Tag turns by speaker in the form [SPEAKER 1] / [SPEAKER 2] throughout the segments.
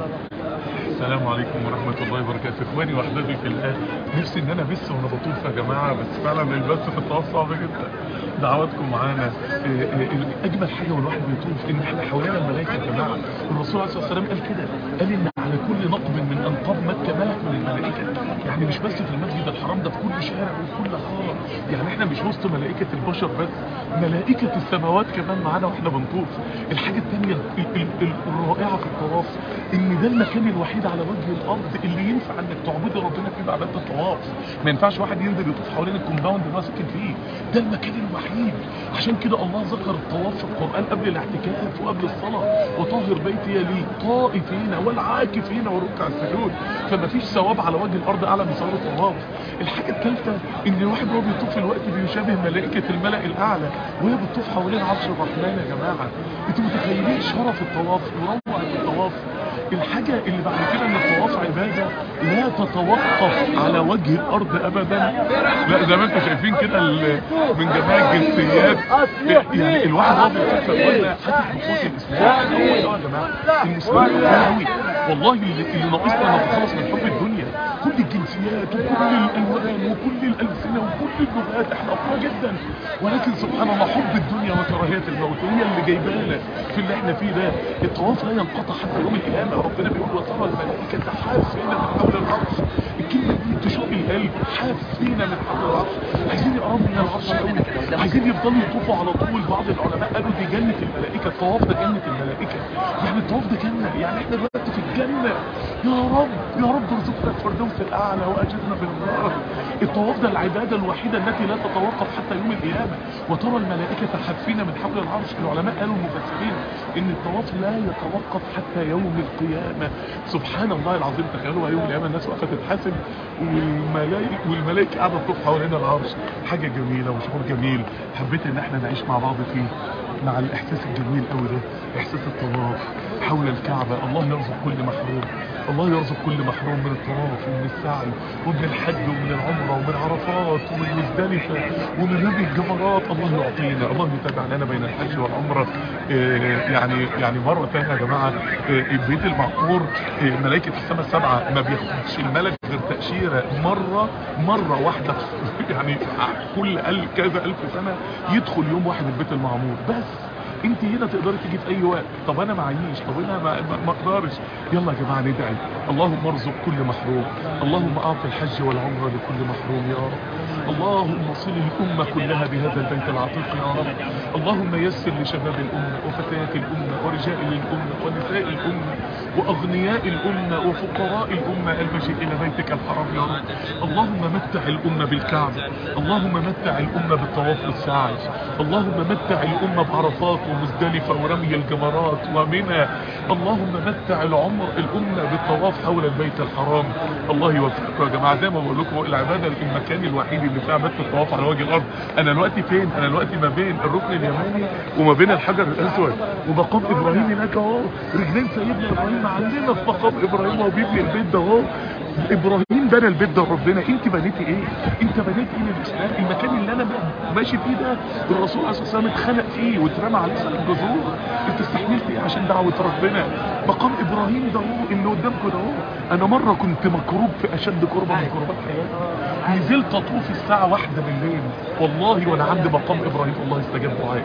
[SPEAKER 1] السلام عليكم ورحمة الله وبركاته اخواني واحبابي في الله نفسي ان انا بس وانا بطوف يا جماعة بس فعلا البث في الطواف صعب جدا دعواتكم معانا إيه إيه اجمل حاجة والواحد بيطوف ان احنا حوالينا الملائكة يا جماعة الرسول عليه الصلاة والسلام قال كده قال ان على كل نقب من انقاض مكة ملك من الملائكة يعني مش بس في المسجد الحرام ده في كل شارع وفي كل حارة يعني احنا مش وسط ملائكة البشر بس ملائكة السماوات كمان معانا واحنا بنطوف الحاجة التانية ال- ال- ال- الرائعة في الطواف ان ده المكان الوحيد على وجه الارض اللي ينفع انك تعبدي ربنا فيه بعبادة الطواف ما ينفعش واحد ينزل يطوف حوالين الكومباوند اللي هو ساكن فيه ده المكان الوحيد عشان كده الله ذكر الطواف في القرآن قبل الاعتكاف وقبل الصلاة وطهر بيتي للطائفين والعاكفين والركع السجود فما فيش ثواب على وجه الارض اعلى من ثواب الطواف الحاجة الثالثة ان الواحد وهو بيطوف في الوقت بيشابه ملائكة الملأ الاعلى وهي بتطوف حوالين عرش الرحمن يا جماعة انتوا متخيلين شرف الطواف وروعة الطواف الحاجة اللي بعد كده ان الطواف عبادة لا تتوقف على وجه الارض ابدا لا زي ما انتم شايفين كده ال- من جميع الجنسيات يعني الواحد وهو بيطوف قلنا حاسس بقوة الاسلام هو ده يا جماعة المسلمين كتير قوي والله اللي, اللي ناقصنا نتخلص من حب الدنيا كل الجنسيات وكل الالوان وكل الالسنة وكل اللغات احنا اقوى جدا ولكن سبحان الله حب الدنيا وكراهية الموت هي اللي جايبانا في اللي احنا فيه ده الطواف لا ينقطع حتى يوم القيامة ربنا بيقول وترى الملائكة حافين من حول العرش الكلمة دي تشوق القلب حافين من حول العرش عايزين يقربوا من العرش قوي عايزين يفضلوا يطوفوا على طول بعض العلماء قالوا دي جنة الملائكة الطواف ده جنة الملائكة يعني الطواف ده جنة يعني احنا دلوقتي في الجنة يا رب يا رب ارزقنا الفردوس الاعلى واجرنا بالنار الطواف ده العبادة الوحيدة التي لا تتوقف حتى يوم القيامة وترى الملائكة حافين من حول العرش العلماء قالوا المفسرين ان الطواف لا يتوقف حتى يوم القيامة سبحان الله العظيم تخيلوا يوم القيامة الناس واقفة تتحاسب والملائكة والملائكة قاعدة تطوف حوالين العرش حاجة جميلة وشعور جميل حبيت ان احنا نعيش مع بعض فيه مع الاحساس الجميل قوي ده احساس الطواف حول الكعبة الله يرزق كل محروم الله يرزق كل محروم من الطواف ومن السعي ومن الحج ومن العمرة ومن عرفات ومن مزدلفة ومن رمي الجمرات الله يعطينا الله يتابع لنا بين الحج والعمرة إيه يعني يعني مرة تانية يا جماعة إيه البيت المعقور إيه ملائكة السماء السبعة ما بياخدش الملك غير تأشيرة مرة مرة واحدة يعني كل ألف كذا ألف سنة يدخل يوم واحد البيت المعمور بس انت هنا تقدري تيجي في اي وقت طب انا معيش طب انا ما, ما, ما اقدرش يلا يا جماعه ندعي اللهم ارزق كل محروم اللهم اعط الحج والعمره لكل محروم يا رب اللهم صل الامه كلها بهذا البيت العتيق يا رب اللهم يسر لشباب الامه وفتيات الامه ورجال الامه ونساء الامه واغنياء الامه وفقراء الامه المجيء الى بيتك الحرام يا رب اللهم متع الامه بالكعبه اللهم متع الامه بالطواف والسعي اللهم متع الامه بعرفات ومزدلفة ورمي الجمرات ومنى اللهم متع العمر الأمة بالطواف حول البيت الحرام الله يوفقكم يا جماعة زي ما بقول لكم العبادة المكان الوحيد اللي فيه عبادة الطواف على وجه الأرض أنا دلوقتي فين أنا دلوقتي ما بين الركن اليماني وما بين الحجر الأسود ومقام إبراهيم هناك أهو رجلين سيدنا إبراهيم معلمة في مقام إبراهيم وهو بيبني البيت ده أهو ابراهيم بنى البيت ده ربنا انت بنيتي ايه انت بنيت ايه للاسلام المكان اللي انا ماشي فيه ده الرسول عليه الصلاه والسلام اتخنق فيه واترمى عليه سنه الجذور انت استحملت ايه عشان دعوه ربنا مقام ابراهيم ده هو اللي قدامكم ده هو انا مره كنت مكروب في اشد كربه من كربات حياتي نزلت اطوف الساعه واحدة بالليل والله وانا عند مقام ابراهيم الله استجاب دعائي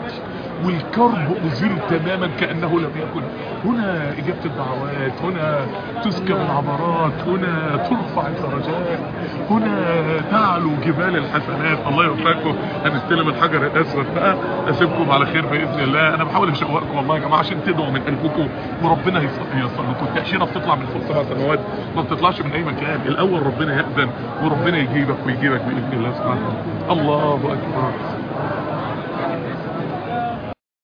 [SPEAKER 1] والكرب أزيل تماما كأنه لم يكن هنا إجابة الدعوات هنا تسكب العبرات هنا ترفع الدرجات هنا تعلو جبال الحسنات الله يوفقكم هنستلم الحجر الأسود بقى أسيبكم على خير بإذن الله أنا بحاول أشوقكم والله يا جماعة عشان تدعوا من قلبكم وربنا ييسر لكم التأشيرة بتطلع من فوق سبع سنوات ما بتطلعش من أي مكان الأول ربنا يأذن وربنا يجيبك ويجيبك بإذن الله سبحانه الله أكبر